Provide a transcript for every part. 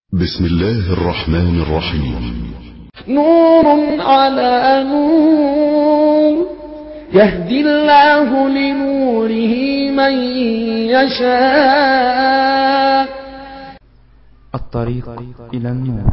بسم الله الرحمن الرحيم نور على نور يهدي الله لنوره من يشاء الطريق إلى النور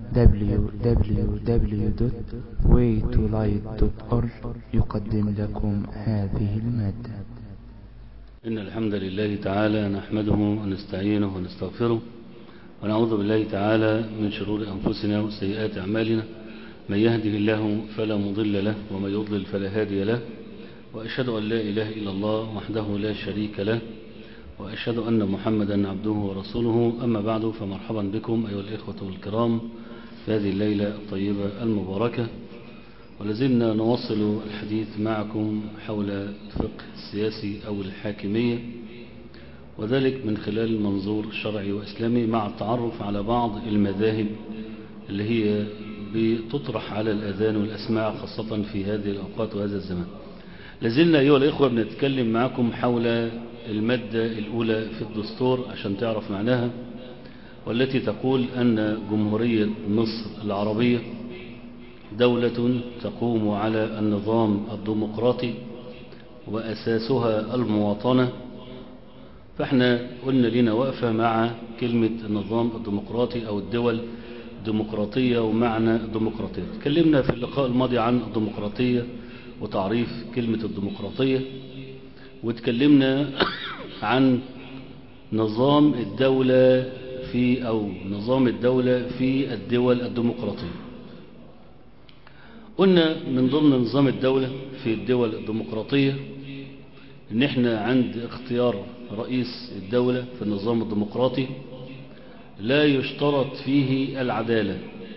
www.waytolight.org يقدم لكم هذه المادة إن الحمد لله تعالى نحمده ونستعينه ونستغفره ونعوذ بالله تعالى من شرور أنفسنا وسيئات أعمالنا من يهده الله فلا مضل له ومن يضلل فلا هادي له وأشهد أن لا إله إلا الله وحده لا شريك له وأشهد أن محمدا عبده ورسوله أما بعد فمرحبا بكم أيها الإخوة الكرام في هذه الليلة الطيبة المباركة ولازلنا نواصل الحديث معكم حول الفقه السياسي أو الحاكمية وذلك من خلال منظور شرعي وإسلامي مع التعرف على بعض المذاهب اللي هي بتطرح على الأذان والأسماع خاصة في هذه الأوقات وهذا الزمان لازلنا أيها الإخوة بنتكلم معكم حول المادة الأولى في الدستور عشان تعرف معناها والتي تقول أن جمهورية مصر العربية دولة تقوم على النظام الديمقراطي وأساسها المواطنة فاحنا قلنا لنا وقفة مع كلمة النظام الديمقراطي أو الدول الديمقراطية ومعنى الديمقراطية تكلمنا في اللقاء الماضي عن الديمقراطية وتعريف كلمة الديمقراطية وتكلمنا عن نظام الدولة في أو نظام الدولة في الدول الديمقراطية قلنا من ضمن نظام الدولة في الدول الديمقراطية ان احنا عند اختيار رئيس الدولة في النظام الديمقراطي لا يشترط فيه العدالة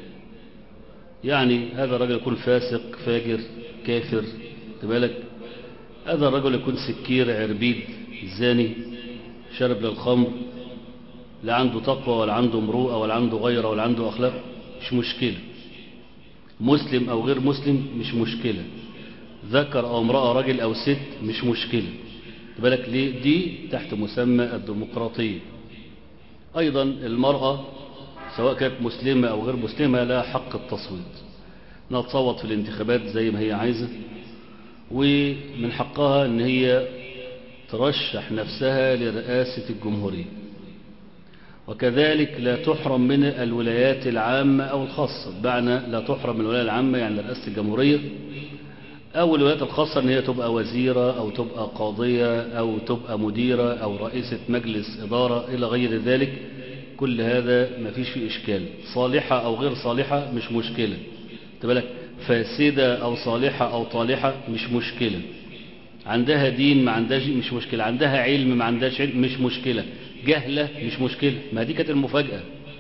يعني هذا الرجل يكون فاسق فاجر كافر تبالك هذا الرجل يكون سكير عربيد زاني شرب للخمر لا عنده تقوى ولا عنده مروءة ولا عنده غيرة ولا عنده أخلاق مش مشكلة مسلم أو غير مسلم مش مشكلة ذكر أو امرأة راجل أو ست مش مشكلة بالك ليه دي تحت مسمى الديمقراطية أيضا المرأة سواء كانت مسلمة أو غير مسلمة لها حق التصويت انها تصوت في الانتخابات زي ما هي عايزة ومن حقها ان هي ترشح نفسها لرئاسة الجمهورية وكذلك لا تحرم من الولايات العامة أو الخاصة بمعنى لا تحرم من الولاية العامة يعني رئاسة الجمهورية أو الولايات الخاصة أن هي تبقى وزيرة أو تبقى قاضية أو تبقى مديرة أو رئيسة مجلس إدارة إلى غير ذلك كل هذا ما فيش فيه إشكال صالحة أو غير صالحة مش مشكلة تبالك فاسدة أو صالحة أو طالحة مش مشكلة عندها دين ما عندهاش مش مشكلة عندها علم ما عندهاش علم مش مشكلة جهلة مش مشكلة ما دي كانت المفاجأة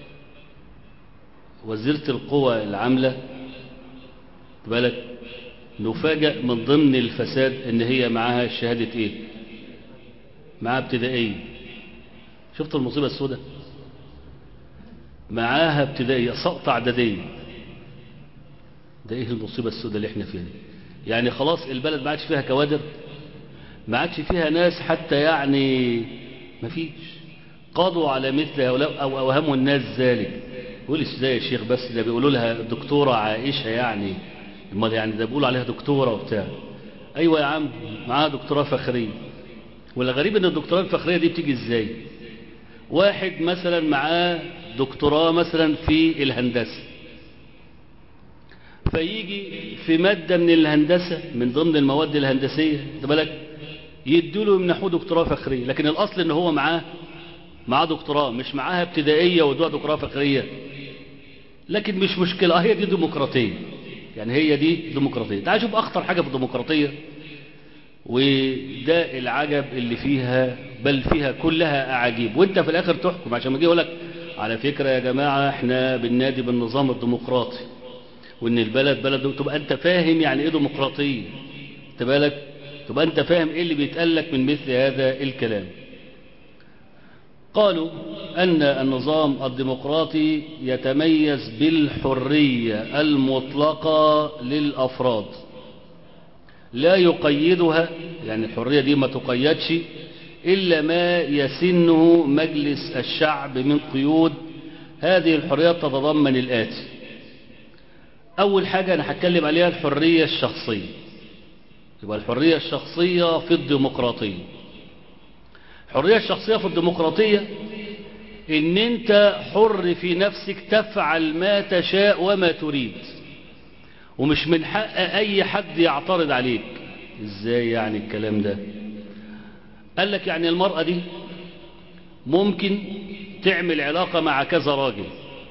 وزيرة القوى العاملة تبالك نفاجأ من ضمن الفساد ان هي معاها شهادة ايه معاها ابتدائية شفت المصيبة السوداء معاها ابتدائية سقط اعدادية ده ايه المصيبة السوداء اللي احنا فيها دي يعني خلاص البلد ما عادش فيها كوادر ما عادش فيها ناس حتى يعني ما فيش قضوا على مثل هؤلاء او اوهموا الناس ذلك يقول ازاي يا شيخ بس ده بيقولوا لها دكتورة عائشة يعني امال يعني ده بيقولوا عليها دكتورة وبتاع ايوه يا عم معاها دكتوراه فخرية والغريب ان الدكتوراه الفخرية دي بتيجي ازاي واحد مثلا معاه دكتوراه مثلا في الهندسة فيجي في مادة من الهندسة من ضمن المواد الهندسية بالك يدوا يمنحوه دكتوراه فخرية لكن الاصل ان هو معاه معاه دكتوراه مش معاها ابتدائية ودوها دكتوراه فخرية لكن مش مشكلة هي دي ديمقراطية يعني هي دي ديمقراطية تعال شوف أخطر حاجة في الديمقراطية وده العجب اللي فيها بل فيها كلها أعاجيب وانت في الآخر تحكم عشان ما اجي اقول لك على فكرة يا جماعة احنا بننادي بالنظام الديمقراطي وان البلد بلد تبقى انت فاهم يعني ايه ديمقراطية تبالك تبقى انت فاهم ايه اللي بيتقال لك من مثل هذا الكلام قالوا أن النظام الديمقراطي يتميز بالحرية المطلقة للأفراد لا يقيدها يعني الحرية دي ما تقيدش إلا ما يسنه مجلس الشعب من قيود هذه الحريات تتضمن الآتي أول حاجة أنا هتكلم عليها الحرية الشخصية يبقى الحرية الشخصية في الديمقراطية الحرية الشخصية في الديمقراطية ان انت حر في نفسك تفعل ما تشاء وما تريد ومش من حق اي حد يعترض عليك ازاي يعني الكلام ده قال لك يعني المرأة دي ممكن تعمل علاقة مع كذا راجل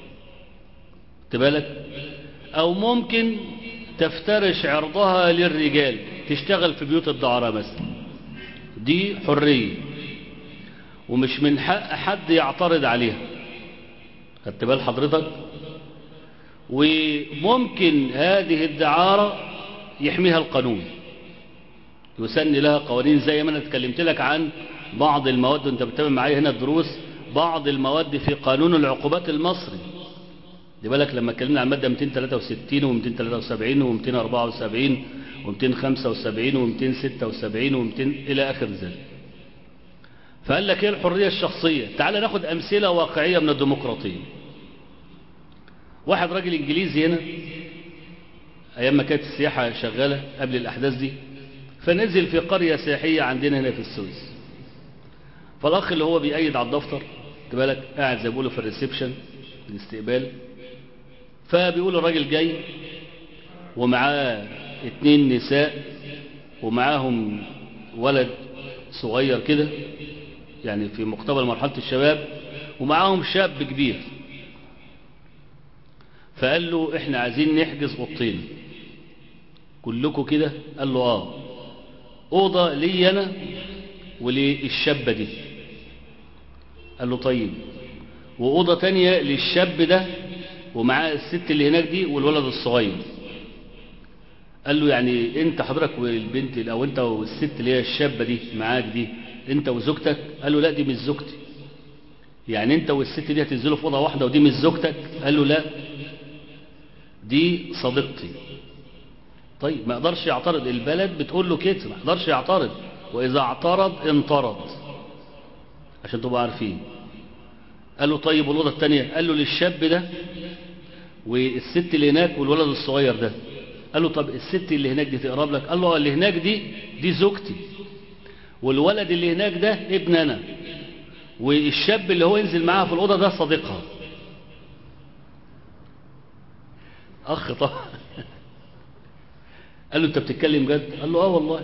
تبالك او ممكن تفترش عرضها للرجال تشتغل في بيوت الدعارة مثلا دي حرية ومش من حق حد يعترض عليها خدت بال حضرتك وممكن هذه الدعارة يحميها القانون يسن لها قوانين زي ما انا اتكلمت لك عن بعض المواد وانت بتتابع معايا هنا الدروس بعض المواد في قانون العقوبات المصري دي بالك لما اتكلمنا عن الماده 263 و273 و274 و275 و276 و200 الى اخر ذلك فقال لك ايه الحريه الشخصيه تعال ناخد امثله واقعيه من الديمقراطيه واحد راجل انجليزي هنا ايام ما كانت السياحه شغاله قبل الاحداث دي فنزل في قريه سياحيه عندنا هنا في السويس فالاخ اللي هو بيأيد على الدفتر بالك قاعد زي ما بيقولوا في الريسبشن الاستقبال فبيقول الراجل جاي ومعاه اتنين نساء ومعاهم ولد صغير كده يعني في مقتبل مرحلة الشباب ومعاهم شاب كبير فقال له احنا عايزين نحجز اوضتين كلكم كده قال له اه اوضه لي انا وللشابه دي قال له طيب واوضه تانية للشاب ده ومعاه الست اللي هناك دي والولد الصغير قال له يعني انت حضرتك والبنت او انت والست اللي هي الشابه دي معاك دي انت وزوجتك قال له لا دي مش زوجتي يعني انت والست دي هتنزلوا في اوضه واحده ودي مش زوجتك قال له لا دي صديقتي طيب ما يقدرش يعترض البلد بتقول له كده ما يقدرش يعترض واذا اعترض انطرد عشان تبقوا عارفين قال له طيب والاوضه الثانيه قال له للشاب ده والست اللي هناك والولد الصغير ده قال له طب الست اللي هناك دي تقرب لك قال له اللي هناك دي دي زوجتي والولد اللي هناك ده ابن انا والشاب اللي هو ينزل معاها في الاوضه ده صديقها اخ طب قال له انت بتتكلم جد قال له اه والله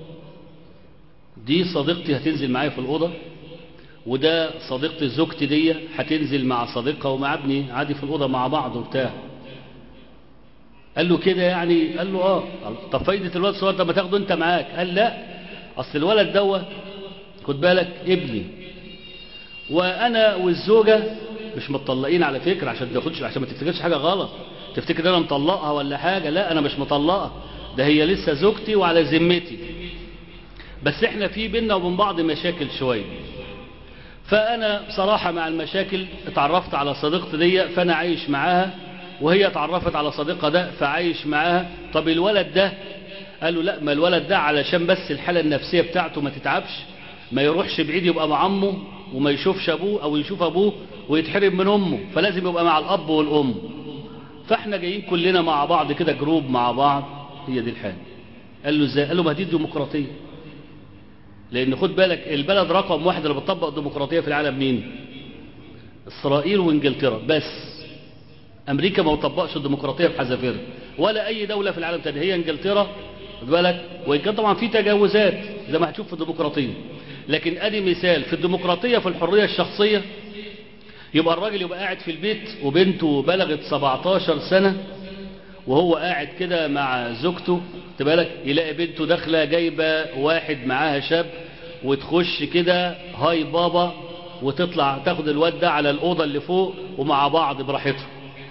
دي صديقتي هتنزل معايا في الاوضه وده صديقتي زوجتي دي هتنزل مع صديقها ومع ابني عادي في الاوضه مع بعض وبتاع قال له كده يعني قال له اه طب فايده الولد الصغير ده ما تاخده انت معاك قال لا اصل الولد دوت خد بالك ابني وانا والزوجه مش متطلقين على فكره عشان تاخدش عشان ما تفتكرش حاجه غلط تفتكر ان انا مطلقها ولا حاجه لا انا مش مطلقها ده هي لسه زوجتي وعلى ذمتي بس احنا في بينا وبين بعض مشاكل شويه فانا بصراحه مع المشاكل اتعرفت على صديقتي دي فانا عايش معاها وهي اتعرفت على صديقها ده فعايش معاها طب الولد ده قال له لا ما الولد ده علشان بس الحالة النفسية بتاعته ما تتعبش ما يروحش بعيد يبقى مع امه وما يشوفش ابوه او يشوف ابوه ويتحرم من امه فلازم يبقى مع الاب والام فاحنا جايين كلنا مع بعض كده جروب مع بعض هي دي الحاله قال له ازاي قال له ما دي الديمقراطيه لان خد بالك البلد رقم واحد اللي بتطبق الديمقراطيه في العالم مين اسرائيل وانجلترا بس امريكا ما بتطبقش الديمقراطيه بحذافيرها ولا اي دوله في العالم تاني هي انجلترا خد بالك وان كان طبعا في تجاوزات زي ما هتشوف في الديمقراطيه لكن ادي مثال في الديمقراطيه في الحريه الشخصيه يبقى الراجل يبقى قاعد في البيت وبنته بلغت 17 سنه وهو قاعد كده مع زوجته بالك يلاقي بنته داخله جايبه واحد معاها شاب وتخش كده هاي بابا وتطلع تاخد الواد ده على الاوضه اللي فوق ومع بعض براحتهم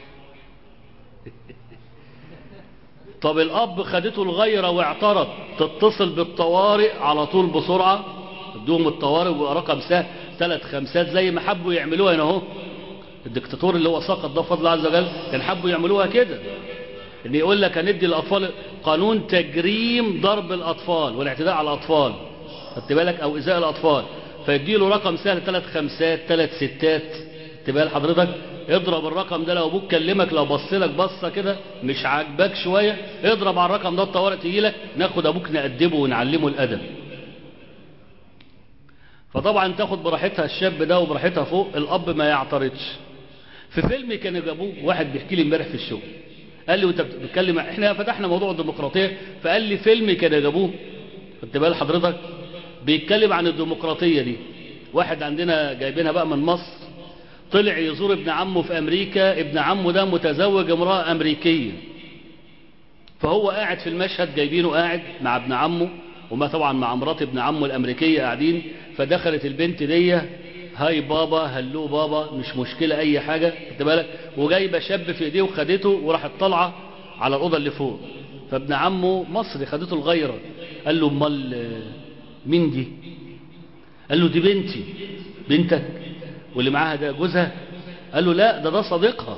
طب الاب خدته الغيره واعترض تتصل بالطوارئ على طول بسرعه ادوهم الطوارئ ويبقى رقم سهل ثلاث خمسات زي ما حبوا يعملوها هنا اهو الدكتاتور اللي هو سقط ده بفضل الله عز وجل كان حبوا يعملوها كده ان يقول لك هندي الاطفال قانون تجريم ضرب الاطفال والاعتداء على الاطفال خدت بالك او ايذاء الاطفال فيديله رقم سهل ثلاث خمسات ثلاث ستات خدت بال حضرتك اضرب الرقم ده لو ابوك كلمك لو بص لك بصه كده مش عاجباك شويه اضرب على الرقم ده الطوارئ تيجي لك ناخد ابوك نأدبه ونعلمه الادب فطبعا تاخد براحتها الشاب ده وبراحتها فوق الاب ما يعترضش في فيلم كانوا جابوه واحد بيحكي لي امبارح في الشغل قال لي وانت بتتكلم احنا فتحنا موضوع الديمقراطيه فقال لي فيلم كانوا جابوه خدت بال حضرتك بيتكلم عن الديمقراطيه دي واحد عندنا جايبينها بقى من مصر طلع يزور ابن عمه في امريكا ابن عمه ده متزوج امراه امريكيه فهو قاعد في المشهد جايبينه قاعد مع ابن عمه وما طبعا مع مرات ابن عمه الامريكيه قاعدين فدخلت البنت دي هاي بابا هلو بابا مش مشكله اي حاجه خدت بالك وجايبه شاب في ايديه وخدته وراحت طالعه على الاوضه اللي فوق فابن عمه مصري خدته الغيره قال له امال مين دي قال له دي بنتي بنتك واللي معاها ده جوزها قال له لا ده ده صديقها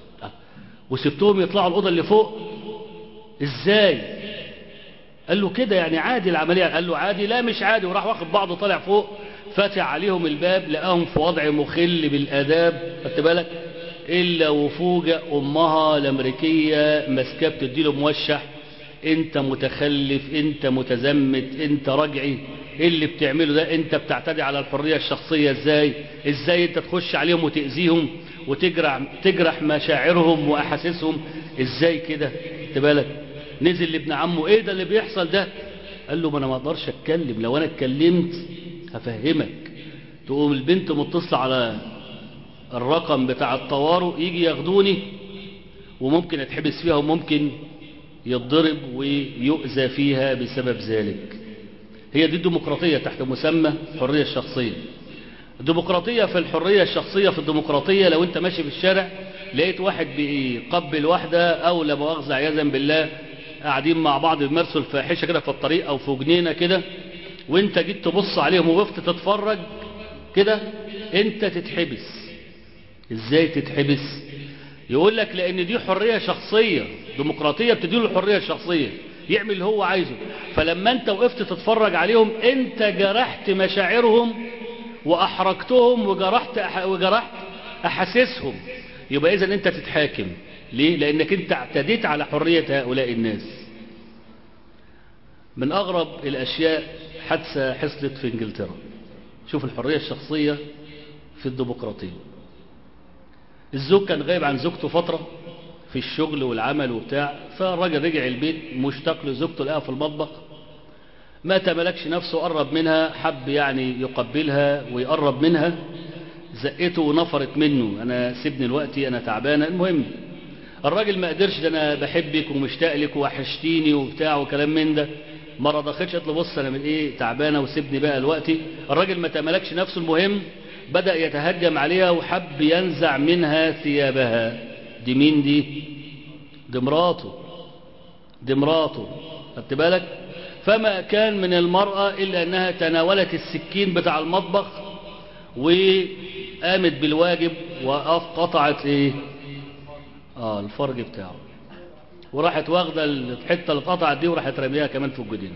وسبتهم يطلعوا الاوضه اللي فوق ازاي قال له كده يعني عادي العمليه قال له عادي لا مش عادي وراح واخد بعضه طالع فوق فتح عليهم الباب لقاهم في وضع مخل بالاداب خدت بالك الا وفوجئ امها الامريكيه ماسكاه بتديله موشح انت متخلف انت متزمت انت رجعي ايه اللي بتعمله ده انت بتعتدي على الحريه الشخصيه ازاي ازاي انت تخش عليهم وتاذيهم وتجرح تجرح مشاعرهم واحاسيسهم ازاي كده خدت بالك نزل لابن عمه ايه ده اللي بيحصل ده قال له ما انا ما اقدرش اتكلم لو انا اتكلمت هفهمك تقوم البنت متصله على الرقم بتاع الطوارئ يجي ياخدوني وممكن اتحبس فيها وممكن يتضرب ويؤذى فيها بسبب ذلك هي دي الديمقراطية تحت مسمى الحرية الشخصية الديمقراطية في الحرية الشخصية في الديمقراطية لو انت ماشي في الشارع لقيت واحد بيقبل واحدة او لا مؤاخذة عياذا بالله قاعدين مع بعض بيمارسوا الفاحشة كده في الطريق او في جنينة كده وانت جيت تبص عليهم ووقفت تتفرج كده انت تتحبس ازاي تتحبس يقول لك لان دي حرية شخصية ديمقراطية بتديله الحرية الشخصية يعمل اللي هو عايزه فلما انت وقفت تتفرج عليهم انت جرحت مشاعرهم واحرجتهم وجرحت أح... وجرحت احاسيسهم يبقى اذا انت تتحاكم ليه لانك انت اعتديت على حرية هؤلاء الناس من اغرب الاشياء حادثة حصلت في انجلترا شوف الحرية الشخصية في الديمقراطية الزوج كان غايب عن زوجته فترة في الشغل والعمل وبتاع فالراجل رجع البيت مشتاق لزوجته لقاها في المطبخ ما تملكش نفسه قرب منها حب يعني يقبلها ويقرب منها زقته ونفرت منه انا سيبني دلوقتي انا تعبانه المهم الراجل ما قدرش ده انا بحبك ومشتاق لك وحشتيني وبتاع وكلام من ده ما رضختش قالت له بص انا من ايه تعبانه وسيبني بقى دلوقتي الراجل ما تملكش نفسه المهم بدا يتهجم عليها وحب ينزع منها ثيابها دي مين دي دي مراته دي مراته خدت بالك فما كان من المرأة إلا أنها تناولت السكين بتاع المطبخ وقامت بالواجب وقطعت إيه آه الفرج بتاعه وراحت واخدة الحتة اللي اتقطعت دي وراحت رميها كمان في الجدين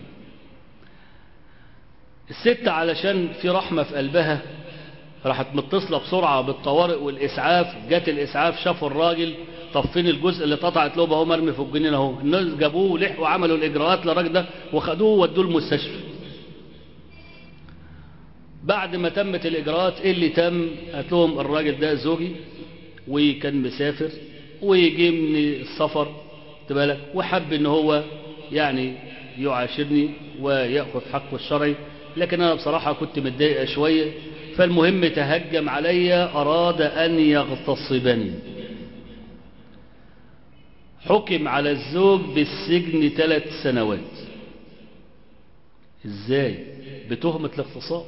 الست علشان في رحمة في قلبها راحت متصلة بسرعة بالطوارئ والإسعاف جت الإسعاف شافوا الراجل طب فين الجزء اللي اتقطعت له اهو مرمي في الجنين اهو الناس جابوه ولحقوا وعملوا الإجراءات للراجل ده وخدوه وودوه المستشفى بعد ما تمت الإجراءات إيه اللي تم قالت لهم الراجل ده زوجي وكان مسافر ويجي من السفر بالك وحب ان هو يعني يعاشرني ويأخذ حقه الشرعي لكن أنا بصراحة كنت متضايقة شوية فالمهم تهجم علي أراد أن يغتصبني حكم على الزوج بالسجن ثلاث سنوات ازاي بتهمة الاغتصاب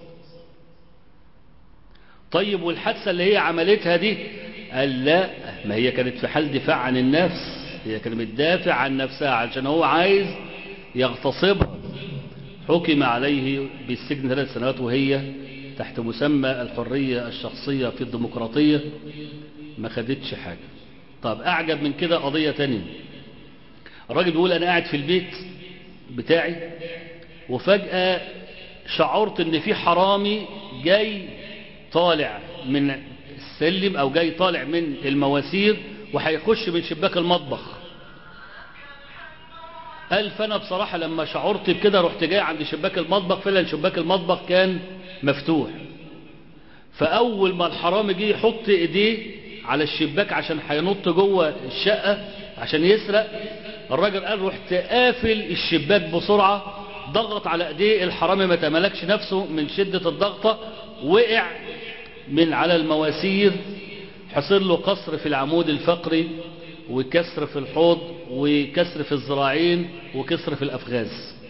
طيب والحادثة اللي هي عملتها دي قال لا ما هي كانت في حال دفاع عن النفس هي كانت بتدافع عن نفسها عشان هو عايز يغتصبها حكم عليه بالسجن ثلاث سنوات وهي تحت مسمى الحرية الشخصية في الديمقراطية ما خدتش حاجة طب أعجب من كده قضية تانية الراجل بيقول أنا قاعد في البيت بتاعي وفجأة شعرت إن في حرامي جاي طالع من سلم او جاي طالع من المواسير وهيخش من شباك المطبخ قال فانا بصراحة لما شعرت بكده رحت جاي عند شباك المطبخ فعلا شباك المطبخ كان مفتوح فاول ما الحرامي جه يحط ايديه على الشباك عشان هينط جوه الشقة عشان يسرق الراجل قال رحت قافل الشباك بسرعة ضغط على ايديه الحرامي ما تملكش نفسه من شدة الضغطة وقع من على المواسير حصل له قصر في العمود الفقري وكسر في الحوض وكسر في الذراعين وكسر في الأفغاز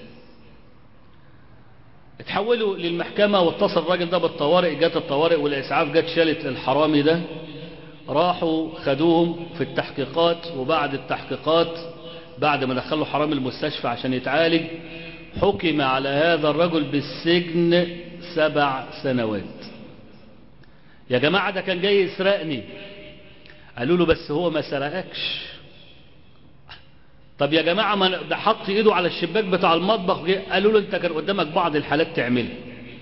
اتحولوا للمحكمة واتصل الراجل ده بالطوارئ جت الطوارئ والإسعاف جت شالت الحرامي ده راحوا خدوهم في التحقيقات وبعد التحقيقات بعد ما دخلوا حرامي المستشفى عشان يتعالج حكم على هذا الرجل بالسجن سبع سنوات يا جماعة ده كان جاي يسرقني قالوا له بس هو ما سرقكش طب يا جماعة ما ده حط ايده على الشباك بتاع المطبخ جه قالوا له انت كان قدامك بعض الحالات تعملها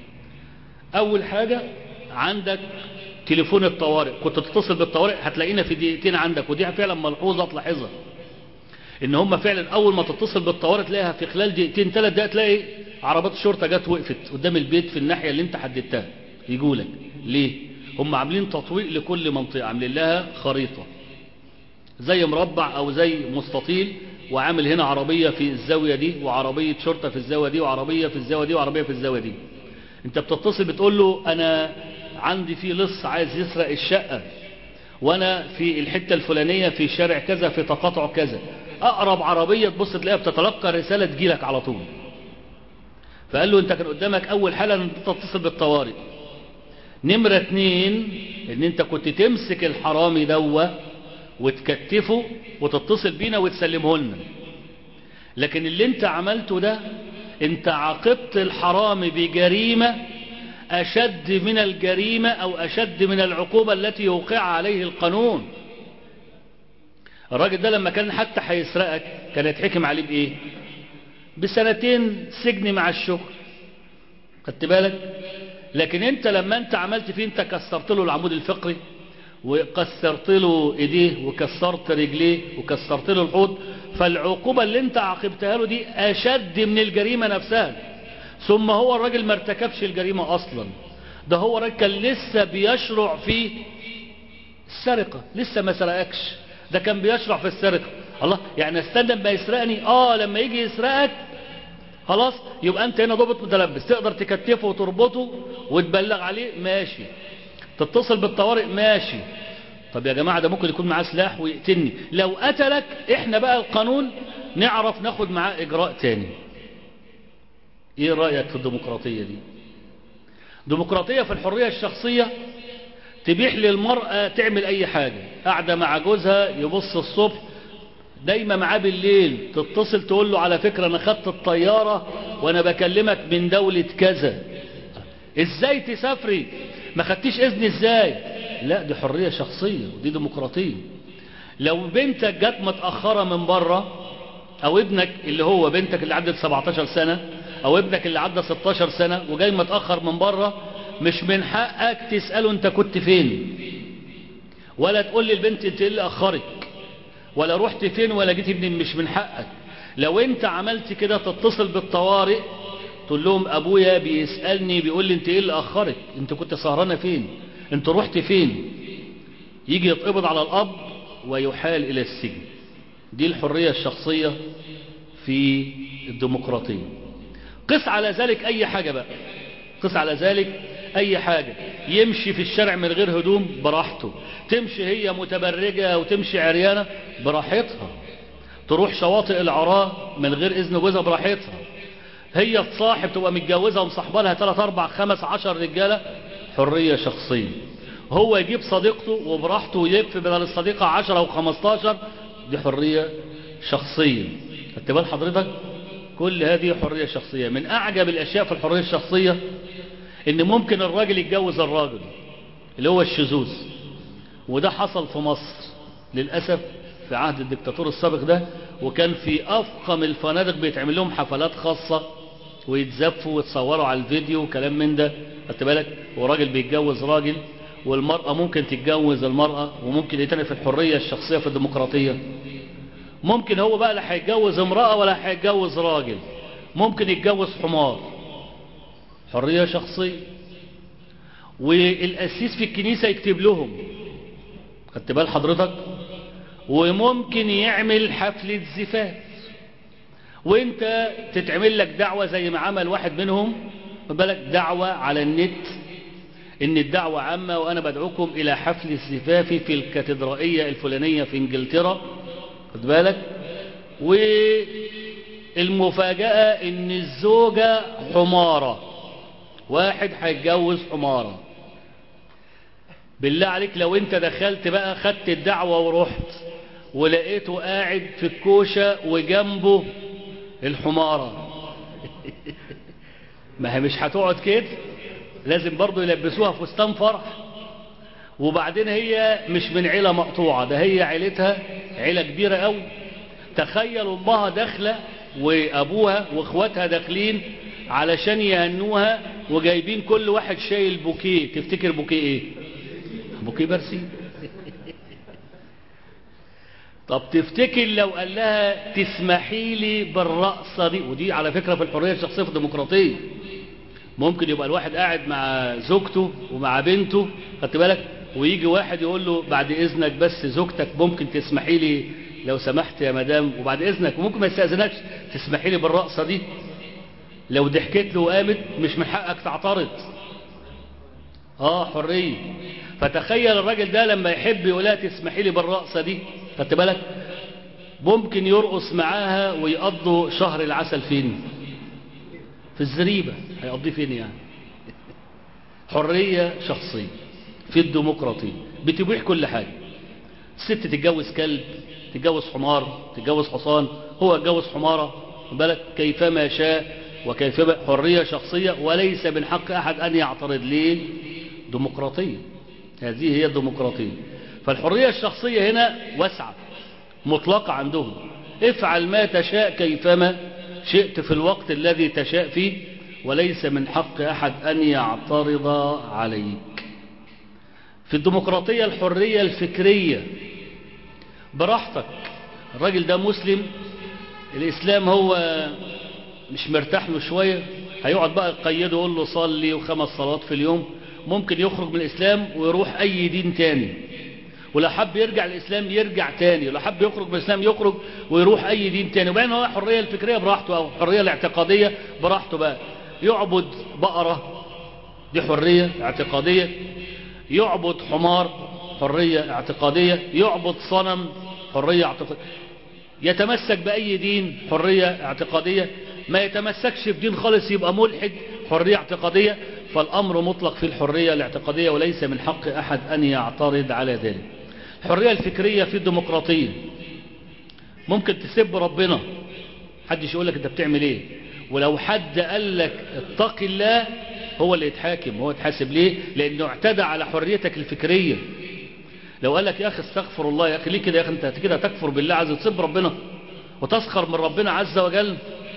اول حاجة عندك تليفون الطوارئ كنت تتصل بالطوارئ هتلاقينا في دقيقتين عندك ودي فعلا ملحوظة تلاحظها ان هم فعلا اول ما تتصل بالطوارئ تلاقيها في خلال دقيقتين ثلاث دقائق تلاقي عربات الشرطة جت وقفت قدام البيت في الناحية اللي انت حددتها يجولك ليه هم عاملين تطويق لكل منطقة عاملين لها خريطة زي مربع او زي مستطيل وعامل هنا عربية في الزاوية دي وعربية شرطة في الزاوية دي وعربية في الزاوية دي وعربية في الزاوية دي انت بتتصل بتقول له انا عندي في لص عايز يسرق الشقة وانا في الحتة الفلانية في شارع كذا في تقاطع كذا اقرب عربية تبص تلاقيها بتتلقى رسالة تجيلك على طول فقال له انت كان قدامك اول حالة ان انت تتصل بالطوارئ نمرة اتنين ان انت كنت تمسك الحرامي دوه وتكتفه وتتصل بينا وتسلمه لنا لكن اللي انت عملته ده انت عاقبت الحرامي بجريمة اشد من الجريمة او اشد من العقوبة التي يوقع عليه القانون الراجل ده لما كان حتى هيسرقك كان يتحكم عليه بايه بسنتين سجن مع الشغل خدت بالك لكن انت لما انت عملت فيه انت كسرت له العمود الفقري وكسرت له ايديه وكسرت رجليه وكسرت له الحوض فالعقوبة اللي انت عاقبتها له دي اشد من الجريمة نفسها ثم هو الراجل ما ارتكبش الجريمة اصلا ده هو الراجل كان لسه بيشرع في السرقة لسه ما سرقكش ده كان بيشرع في السرقة الله يعني استنى ما يسرقني اه لما يجي يسرقك خلاص يبقى انت هنا ضابط متلبس تقدر تكتفه وتربطه وتبلغ عليه ماشي تتصل بالطوارئ ماشي طب يا جماعة ده ممكن يكون معاه سلاح ويقتلني لو قتلك احنا بقى القانون نعرف ناخد معاه اجراء تاني ايه رأيك في الديمقراطية دي ديمقراطية في الحرية الشخصية تبيح للمرأة تعمل اي حاجة قاعدة مع جوزها يبص الصبح دايما معاه بالليل تتصل تقول له على فكرة انا خدت الطيارة وانا بكلمك من دولة كذا ازاي تسافري ما خدتيش اذن ازاي لا دي حرية شخصية ودي ديمقراطية لو بنتك جت متأخرة من بره او ابنك اللي هو بنتك اللي عدت 17 سنة او ابنك اللي عدى 16 سنة وجاي متأخر من بره مش من حقك تسأله انت كنت فين ولا تقول لي البنت انت ايه اللي اخرك ولا رحت فين ولا جيت ابني مش من حقك لو انت عملت كده تتصل بالطوارئ تقول لهم ابويا بيسألني بيقول لي انت ايه اللي اخرك انت كنت سهرانة فين انت رحت فين يجي يتقبض على الاب ويحال الى السجن دي الحرية الشخصية في الديمقراطية قس على ذلك اي حاجة بقى قس على ذلك اي حاجة يمشي في الشارع من غير هدوم براحته تمشي هي متبرجة وتمشي عريانة براحتها تروح شواطئ العراء من غير اذن جوزها براحتها هي تصاحب تبقى متجوزة ومصاحبة لها 3 4 5 10 رجالة حرية شخصية هو يجيب صديقته وبراحته ويكفي بدل الصديقة 10 او 15 دي حرية شخصية خدت بال حضرتك كل هذه حرية شخصية من اعجب الاشياء في الحرية الشخصية ان ممكن الراجل يتجوز الراجل اللي هو الشذوذ وده حصل في مصر للأسف في عهد الدكتاتور السابق ده وكان في أفخم الفنادق بيتعمل لهم حفلات خاصة ويتزفوا ويتصوروا على الفيديو وكلام من ده خدت بالك وراجل بيتجوز راجل والمرأة ممكن تتجوز المرأة وممكن ايه تاني في الحرية الشخصية في الديمقراطية ممكن هو بقى لا هيتجوز امرأة ولا هيتجوز راجل ممكن يتجوز حمار حرية شخصية والقسيس في الكنيسة يكتب لهم خدت بال حضرتك وممكن يعمل حفلة زفاف وانت تتعمل لك دعوة زي ما عمل واحد منهم بالك دعوة على النت ان الدعوة عامة وانا بدعوكم الى حفل الزفاف في الكاتدرائية الفلانية في انجلترا خد بالك والمفاجأة ان الزوجة حمارة واحد هيتجوز حمارة بالله عليك لو انت دخلت بقى خدت الدعوة ورحت ولقيته قاعد في الكوشة وجنبه الحمارة ما هي مش هتقعد كده لازم برضو يلبسوها فستان فرح وبعدين هي مش من عيلة مقطوعة ده هي عيلتها عيلة كبيرة قوي تخيل امها داخلة وابوها واخواتها داخلين علشان يهنوها وجايبين كل واحد شايل بوكيه تفتكر بوكيه ايه بوكيه برسيم طب تفتكر لو قال لها تسمحي لي بالرقصة دي ودي على فكرة في الحرية الشخصية في الديمقراطية ممكن يبقى الواحد قاعد مع زوجته ومع بنته خدت بالك ويجي واحد يقول له بعد اذنك بس زوجتك ممكن تسمحي لي لو سمحت يا مدام وبعد اذنك ممكن ما يستاذنكش تسمحي لي بالرقصة دي لو ضحكت له وقامت مش من حقك تعترض اه حرية فتخيل الراجل ده لما يحب يقولها تسمحي لي بالرقصة دي خدت بالك ممكن يرقص معاها ويقضوا شهر العسل فين في الزريبة هيقضيه فين يعني حرية شخصية في الديمقراطية بتبيح كل حاجة الست تتجوز كلب تتجوز حمار تتجوز حصان هو يتجوز حمارة بالك كيفما شاء وكيفما حرية شخصية وليس من حق أحد أن يعترض ليه ديمقراطية هذه هي الديمقراطية فالحرية الشخصية هنا واسعة مطلقة عندهم افعل ما تشاء كيفما شئت في الوقت الذي تشاء فيه وليس من حق أحد أن يعترض عليك في الديمقراطية الحرية الفكرية براحتك الراجل ده مسلم الإسلام هو مش مرتاح له شوية هيقعد بقى يقيده يقول له صلي وخمس صلوات في اليوم ممكن يخرج من الإسلام ويروح أي دين تاني ولو حب يرجع الإسلام يرجع تاني ولو حب يخرج من الإسلام يخرج ويروح أي دين تاني وبعدين هو الحرية الفكرية براحته أو الحرية الاعتقادية براحته بقى يعبد بقرة دي حرية اعتقادية يعبد حمار حرية اعتقادية يعبد صنم حرية اعتقادية يتمسك بأي دين حرية اعتقادية ما يتمسكش في دين خالص يبقى ملحد حرية اعتقادية فالأمر مطلق في الحرية الاعتقادية وليس من حق أحد أن يعترض على ذلك الحرية الفكرية في الديمقراطية ممكن تسب ربنا حدش يقول لك انت بتعمل ايه ولو حد قال لك اتق الله هو اللي يتحاكم هو يتحاسب ليه لانه اعتدى على حريتك الفكرية لو قال لك يا اخي استغفر الله يا اخي ليه كده يا اخي انت كده تكفر بالله عز تسب ربنا وتسخر من ربنا عز وجل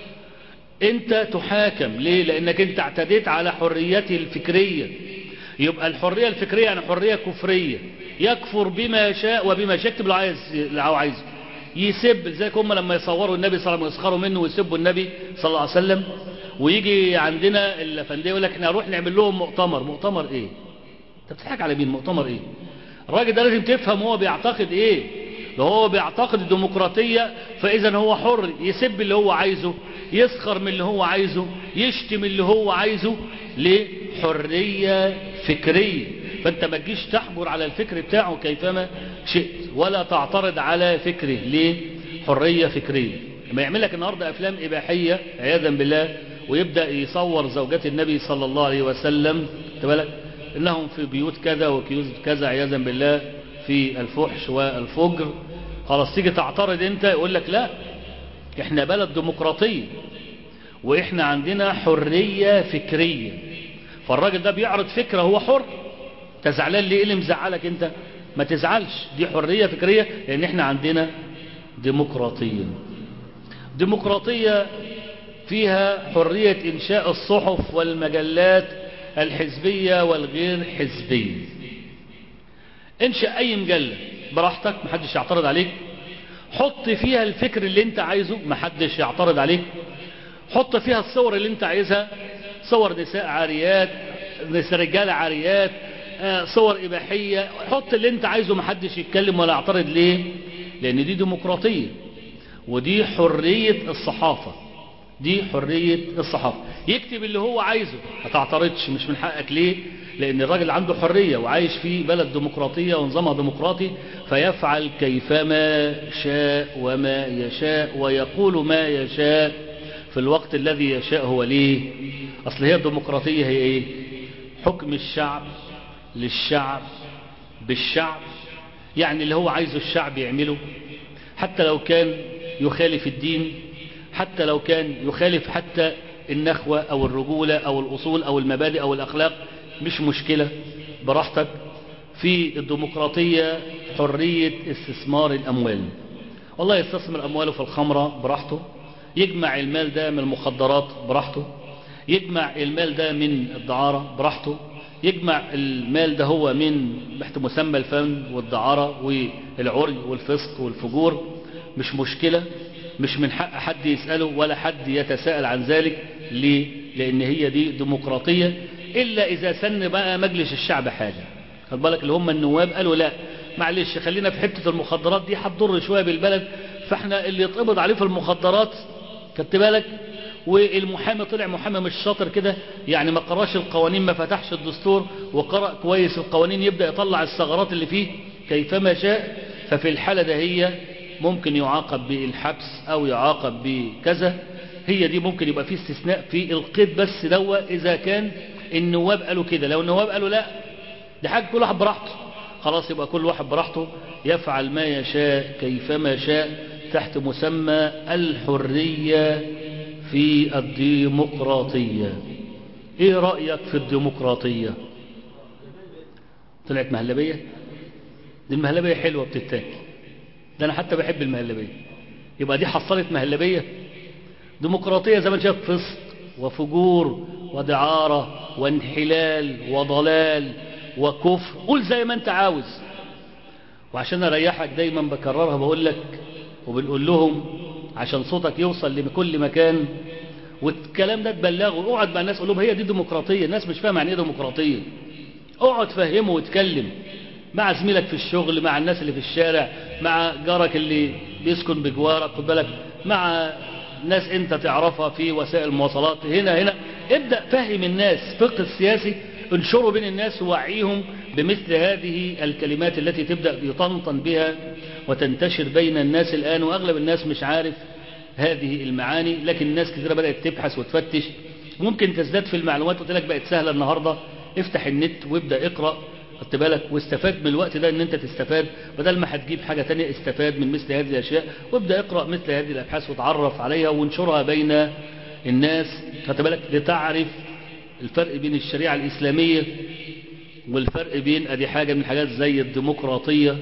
انت تحاكم ليه لانك انت اعتديت على حريتي الفكرية يبقى الحرية الفكرية يعني حرية كفرية يكفر بما يشاء وبما يشاء يكتب اللي عايز اللي هو عايزه يسب زي هم لما يصوروا النبي صلى الله عليه وسلم ويسخروا منه ويسبوا النبي صلى الله عليه وسلم ويجي عندنا الافنديه يقول لك احنا هنروح نعمل لهم مؤتمر مؤتمر ايه انت بتضحك على مين مؤتمر ايه الراجل ده لازم تفهم هو بيعتقد ايه لو هو بيعتقد الديمقراطية فاذا هو حر يسب اللي هو عايزه يسخر من اللي هو عايزه يشتم اللي هو عايزه ليه حرية فكرية فانت ما تجيش تحجر على الفكر بتاعه كيفما شئت ولا تعترض على فكره ليه حرية فكرية لما يعمل لك النهاردة افلام اباحية عياذا بالله ويبدأ يصور زوجات النبي صلى الله عليه وسلم بالك انهم في بيوت كذا وكيوت كذا عياذا بالله في الفحش والفجر خلاص تيجي تعترض انت يقول لك لا احنا بلد ديمقراطية واحنا عندنا حرية فكرية فالراجل ده بيعرض فكرة هو حر تزعلان ليه اللي مزعلك انت ما تزعلش دي حرية فكرية لان احنا عندنا ديمقراطية ديمقراطية فيها حرية انشاء الصحف والمجلات الحزبية والغير حزبية انشأ أي مجلة براحتك محدش يعترض عليك حط فيها الفكر اللي انت عايزه محدش يعترض عليك حط فيها الصور اللي انت عايزها صور نساء عاريات نساء رجال عاريات آه، صور إباحية حط اللي انت عايزه محدش يتكلم ولا يعترض ليه لأن دي ديمقراطية ودي حرية الصحافة دي حرية الصحافة يكتب اللي هو عايزه ما تعترضش مش من حقك ليه لأن الراجل عنده حرية وعايش في بلد ديمقراطية ونظامها ديمقراطي فيفعل كيفما شاء وما يشاء ويقول ما يشاء في الوقت الذي يشاء هو ليه أصل هي الديمقراطية هي إيه حكم الشعب للشعب بالشعب يعني اللي هو عايزه الشعب يعمله حتى لو كان يخالف الدين حتى لو كان يخالف حتى النخوة أو الرجولة أو الأصول أو المبادئ أو الأخلاق مش مشكلة براحتك في الديمقراطية حرية استثمار الأموال والله يستثمر أمواله في الخمرة براحته يجمع المال ده من المخدرات براحته يجمع المال ده من الدعارة براحته يجمع المال ده هو من تحت مسمى الفن والدعارة والعري والفسق والفجور مش مشكلة مش من حق حد يسأله ولا حد يتساءل عن ذلك ليه؟ لأن هي دي ديمقراطية إلا إذا سن بقى مجلس الشعب حاجة خد بالك اللي هم النواب قالوا لا معلش خلينا في حتة المخدرات دي هتضر شوية بالبلد فاحنا اللي يتقبض عليه في المخدرات خدت بالك والمحامي طلع محامي مش شاطر كده يعني ما قراش القوانين ما فتحش الدستور وقرأ كويس القوانين يبدأ يطلع الثغرات اللي فيه كيفما شاء ففي الحالة ده هي ممكن يعاقب بالحبس او يعاقب بكذا هي دي ممكن يبقى فيه استثناء في القيد بس دوا اذا كان النواب قالوا كده لو النواب قالوا لا دي حاجة كل واحد براحته خلاص يبقى كل واحد براحته يفعل ما يشاء كيفما شاء تحت مسمى الحرية في الديمقراطية ايه رأيك في الديمقراطية طلعت مهلبية دي المهلبية حلوة بتتاكل ده انا حتى بحب المهلبية يبقى دي حصلت مهلبية ديمقراطية زي ما انت شايف فسق وفجور ودعارة وانحلال وضلال وكفر قول زي ما انت عاوز وعشان اريحك دايما بكررها بقول لك وبنقول لهم عشان صوتك يوصل لكل مكان والكلام ده تبلغه اقعد مع الناس قول لهم هي دي ديمقراطيه الناس مش فاهمه يعني ايه ديمقراطيه اقعد فهمه واتكلم مع زميلك في الشغل مع الناس اللي في الشارع مع جارك اللي بيسكن بجوارك خد بالك مع ناس انت تعرفها في وسائل المواصلات هنا هنا ابدأ فهم الناس فقه السياسي انشره بين الناس ووعيهم بمثل هذه الكلمات التي تبدأ يطنطن بها وتنتشر بين الناس الآن وأغلب الناس مش عارف هذه المعاني لكن الناس كثيرة بدأت تبحث وتفتش ممكن تزداد في المعلومات قلت لك بقت سهلة النهاردة افتح النت وابدأ اقرأ خدت بالك واستفاد من الوقت ده ان انت تستفاد بدل ما هتجيب حاجة تانية استفاد من مثل هذه الاشياء وابدأ اقرأ مثل هذه الابحاث وتعرف عليها وانشرها بين الناس خدت بالك لتعرف الفرق بين الشريعة الاسلامية والفرق بين ادي حاجة من الحاجات زي الديمقراطية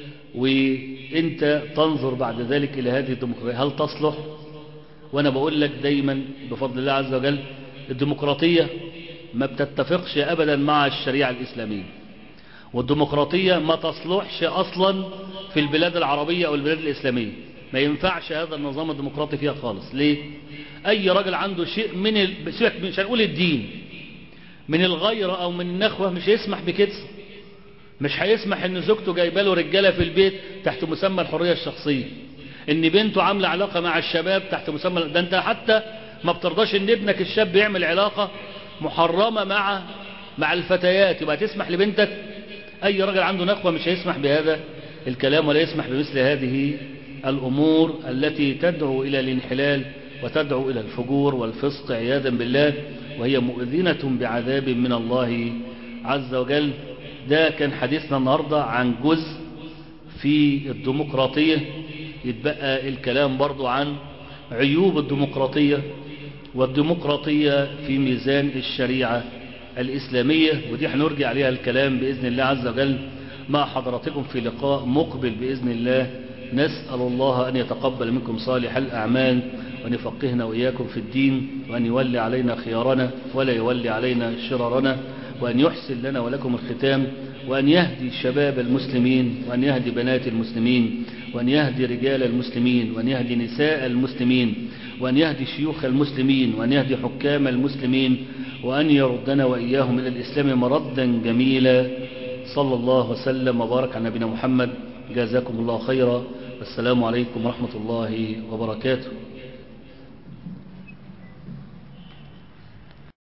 وانت تنظر بعد ذلك الى هذه الديمقراطية هل تصلح وانا بقول لك دايما بفضل الله عز وجل الديمقراطية ما بتتفقش ابدا مع الشريعة الاسلامية والديمقراطية ما تصلحش أصلا في البلاد العربية أو البلاد الإسلامية ما ينفعش هذا النظام الديمقراطي فيها خالص ليه؟ أي راجل عنده شيء من ال... سيبك مش هنقول الدين من الغيرة أو من النخوة مش هيسمح بكده مش هيسمح ان زوجته جايبه له رجاله في البيت تحت مسمى الحريه الشخصيه ان بنته عامله علاقه مع الشباب تحت مسمى ده انت حتى ما بترضاش ان ابنك الشاب يعمل علاقه محرمه مع مع الفتيات يبقى تسمح لبنتك أي راجل عنده نخوة مش هيسمح بهذا الكلام ولا يسمح بمثل هذه الأمور التي تدعو إلى الانحلال وتدعو إلى الفجور والفسق عياذا بالله وهي مؤذنة بعذاب من الله عز وجل ده كان حديثنا النهاردة عن جزء في الديمقراطية يتبقى الكلام برضو عن عيوب الديمقراطية والديمقراطية في ميزان الشريعة الإسلامية ودي هنرجع عليها الكلام بإذن الله عز وجل مع حضراتكم في لقاء مقبل بإذن الله نسأل الله أن يتقبل منكم صالح الأعمال وأن يفقهنا وإياكم في الدين وأن يولي علينا خيارنا ولا يولي علينا شرارنا وأن يحسن لنا ولكم الختام وأن يهدي شباب المسلمين وأن يهدي بنات المسلمين وأن يهدي رجال المسلمين وأن يهدي نساء المسلمين وأن يهدي شيوخ المسلمين وأن يهدي حكام المسلمين وأن يردنا وإياهم إلى الإسلام مردا جميلا صلى الله وسلم وبارك على نبينا محمد جزاكم الله خيرا السلام عليكم ورحمة الله وبركاته